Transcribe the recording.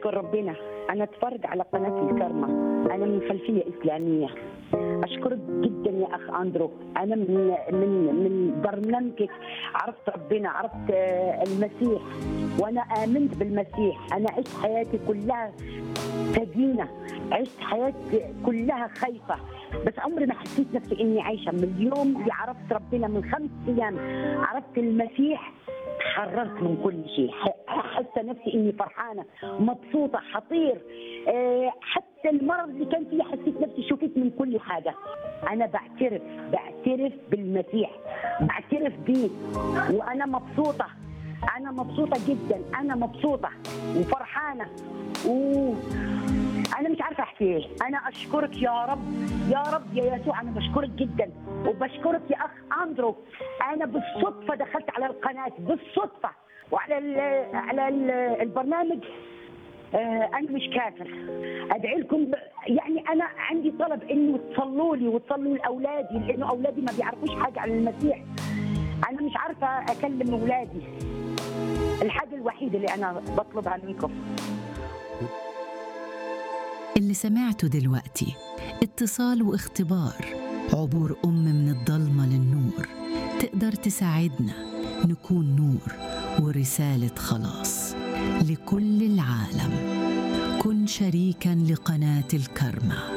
اشكر ربنا انا اتفرج على قناه الكرمه انا من خلفيه اسلاميه اشكرك جدا يا اخ اندرو انا من من من برنامجك عرفت ربنا عرفت آه، المسيح وانا امنت بالمسيح انا عشت حياتي كلها سجينه عشت حياتي كلها خايفه بس عمري ما حسيت نفسي اني عايشه من اليوم اللي عرفت ربنا من خمس ايام عرفت المسيح تحررت من كل شيء حاسه نفسي اني فرحانه مبسوطه حطير آه، حتى المرض اللي كان فيه حسيت نفسي شفت من كل حاجه انا بعترف بعترف بالمسيح بعترف بيه وانا مبسوطه انا مبسوطه جدا انا مبسوطه وفرحانه و انا مش عارفه احكي ايه انا اشكرك يا رب يا رب يا يسوع انا بشكرك جدا وبشكرك يا اخ اندرو انا بالصدفه دخلت على القناه بالصدفه وعلى ال على ال البرنامج آه انا مش كافر ادعي لكم ب... يعني انا عندي طلب انه تصلوا لي وتصلوا لاولادي لانه اولادي ما بيعرفوش حاجه عن المسيح انا مش عارفه اكلم اولادي الحاجه الوحيده اللي انا بطلبها منكم اللي سمعته دلوقتي اتصال واختبار عبور أم من الضلمة للنور تقدر تساعدنا نكون نور ورسالة خلاص لكل العالم كن شريكا لقناة الكرمه